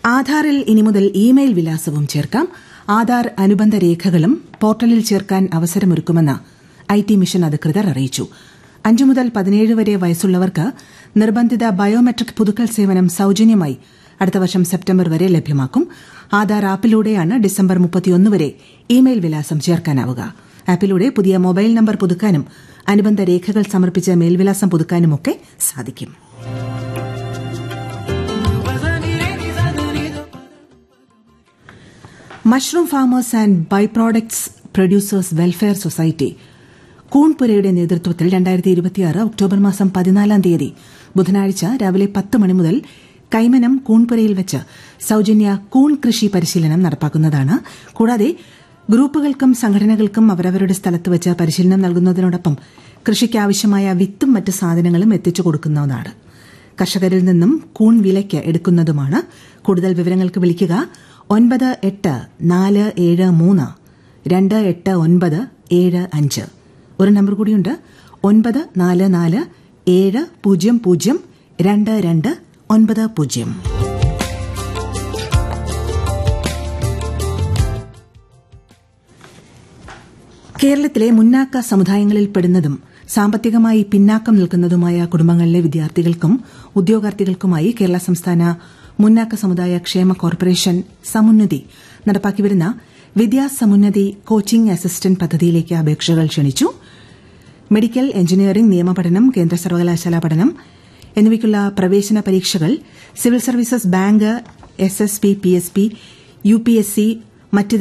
ആധാറിൽ ഇനി മുതൽ ഇമെയിൽ വിലാസവും ചേർക്കാം ആധാർ അനുബന്ധ രേഖകളും പോർട്ടലിൽ ചേർക്കാൻ അവസരമൊരുക്കുമെന്ന് ഐ ടി മിഷൻ അധികൃതർ അറിയിച്ചു അഞ്ചു മുതൽ പതിനേഴ് വരെ വയസ്സുള്ളവർക്ക് നിർബന്ധിത ബയോമെട്രിക് പുതുക്കൽ സേവനം സൌജന്യമായി അടുത്ത വർഷം സെപ്റ്റംബർ വരെ ലഭ്യമാക്കും ആധാർ ആപ്പിലൂടെയാണ് ഡിസംബർ മുപ്പത്തിയൊന്ന് വരെ ഇമെയിൽ വിലാസം ചേർക്കാനാവുക ആപ്പിലൂടെ പുതിയ മൊബൈൽ നമ്പർ പുതുക്കാനും അനുബന്ധ രേഖകൾ സമർപ്പിച്ച മേൽവിലാസം പുതുക്കാനുമൊക്കെ സാധിക്കും mushroom farmers and by products producers welfare society കൂൺപുരയുടെ നേതൃത്വത്തിൽ രണ്ടായിരത്തി ഇരുപത്തിയാറ് ഒക്ടോബർ മാസം പതിനാലാം തീയതി ബുധനാഴ്ച രാവിലെ പത്ത് മണി മുതൽ കൈമനം കൂൺപുരയിൽ വെച്ച് സൌജന്യ കൂൺ കൃഷി പരിശീലനം നടപ്പാക്കുന്നതാണ് കൂടാതെ ഗ്രൂപ്പുകൾക്കും സംഘടനകൾക്കും അവരവരുടെ സ്ഥലത്ത് വെച്ച് പരിശീലനം നൽകുന്നതിനോടൊപ്പം കൃഷിക്കാവശ്യമായ വിത്തും മറ്റ് സാധനങ്ങളും എത്തിച്ചു കൊടുക്കുന്നതാണ് കർഷകരിൽ നിന്നും കൂൺ വിലയ്ക്ക് എടുക്കുന്നതുമാണ് കൂടുതൽ വിവരങ്ങൾക്ക് വിളിക്കുക ഒൻപത് എട്ട് നാല് ഏഴ് മൂന്ന് രണ്ട് എട്ട് ഒൻപത് ഏഴ് അഞ്ച് ഒരു നമ്പർ കൂടിയുണ്ട് ഒൻപത് നാല് നാല് ഏഴ് പൂജ്യം പൂജ്യം രണ്ട് രണ്ട് ഒൻപത് പൂജ്യം കേരളത്തിലെ മുന്നാക്ക സമുദായങ്ങളിൽപ്പെടുന്നതും സാമ്പത്തികമായി പിന്നാക്കം നിൽക്കുന്നതുമായ കുടുംബങ്ങളിലെ വിദ്യാർത്ഥികൾക്കും ഉദ്യോഗാർത്ഥികൾക്കുമായി കേരള സംസ്ഥാന മുന്നാക്ക സമുദായ ക്ഷേമ കോർപ്പറേഷൻ സമുന്നതി നടപ്പാക്കിവരുന്ന വിദ്യാസമുന്നതി കോച്ചിംഗ് അസിസ്റ്റന്റ് പദ്ധതിയിലേക്ക് അപേക്ഷകൾ ക്ഷണിച്ചു മെഡിക്കൽ എഞ്ചിനീയറിംഗ് നിയമപഠനം കേന്ദ്ര സർവകലാശാല പഠനം എന്നിവയ്ക്കുള്ള പ്രവേശന പരീക്ഷകൾ civil services bank S S P P S P U P S C മറ്റ്